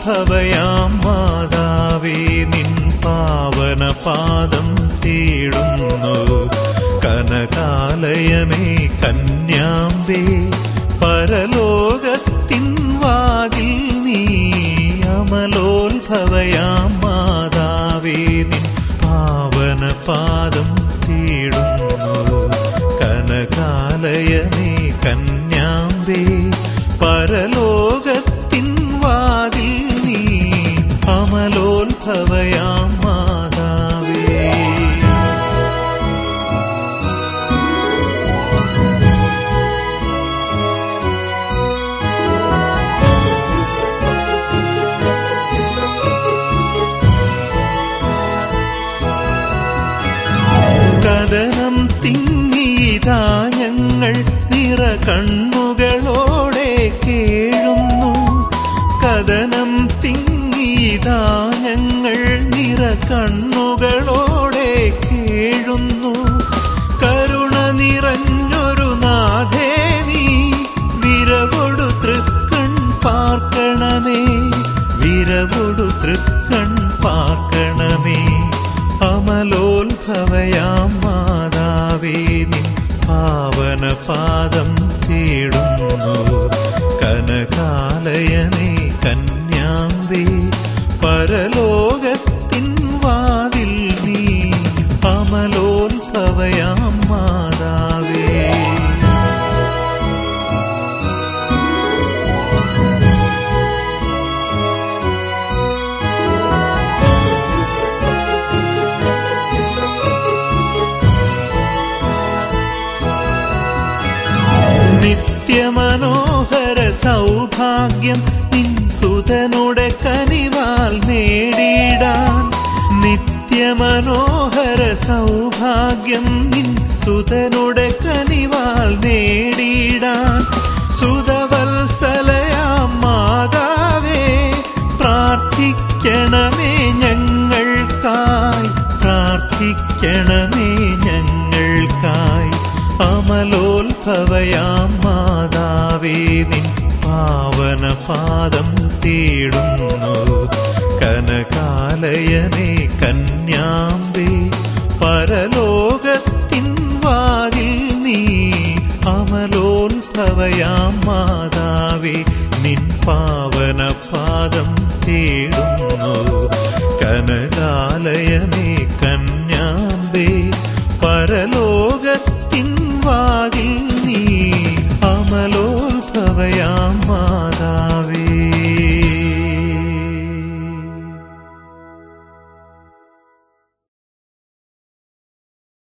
അമലോത്ഭവയാം മാതാവേ നിൻ പാവന പാദം തേടുന്നു കനകാലയമേ കന്യാമ്പേ പരലോകത്തിൻ വാതിൽ നീ അമലോത്ഭവയാം മാതാവേ നിൻ പാവന പാദം തേടുന്നു കനകാലയമേ കന്യാമ്പേ പരലോകത്തിൻ വാതിൽ നീ അമലോത്ഭവയാം മാതാവേ കഥനം തിങ്ങിയതാ ഞങ്ങൾ നിറ കണ്ണുകളോടെ കേഴുന്നു കഥനം തിങ്ങിയതാ ഞങ്ങൾ നിറ കണ്ണുകളോടെ കേഴുന്നു കരുണ നിറഞ്ഞൊരു നാഥേ നീ വിരവൊടു തൃക്കൺ പാർക്കണമേ വിരവൊടു തൃക്കൺ പാർക്കണമേ അമലോത്ഭവയാം മാതാവേ നിൻ പാവന പാദം തേടുന്നു കനകാലയനേ കന്യാമ്പേ പരലോകത്തിൻ വാതിൽ നീ അമലോത്ഭവയാം മാതാവേ നിത്യമനോഹര സൗഭാഗ്യം നിൻ സുതനുടെ കനിവാൽ നേടിയിടാൻ നിത്യമനോഹര സൗഭാഗ്യം നിൻ സുതനുടെ കനിവാൽ നേടിയിടാൻ സുതവത്സലയാം മാതാവേ പ്രാർത്ഥിക്കണമേ ഞങ്ങൾക്കായി പ്രാർത്ഥിക്കണമേ ഞങ്ങൾക്കായി അമലോത്ഭവയാം മാതാവേ നിൻ പാവന പാദം തേടുന്നു കനകാലയനേ കന്യാമ്പേ പരലോകത്തിൻ വാതിൽ നീ അമലോത്ഭവയാം മാതാവേ നിൻ പാവന പാദം തേടുന്നു കനകാലയമേ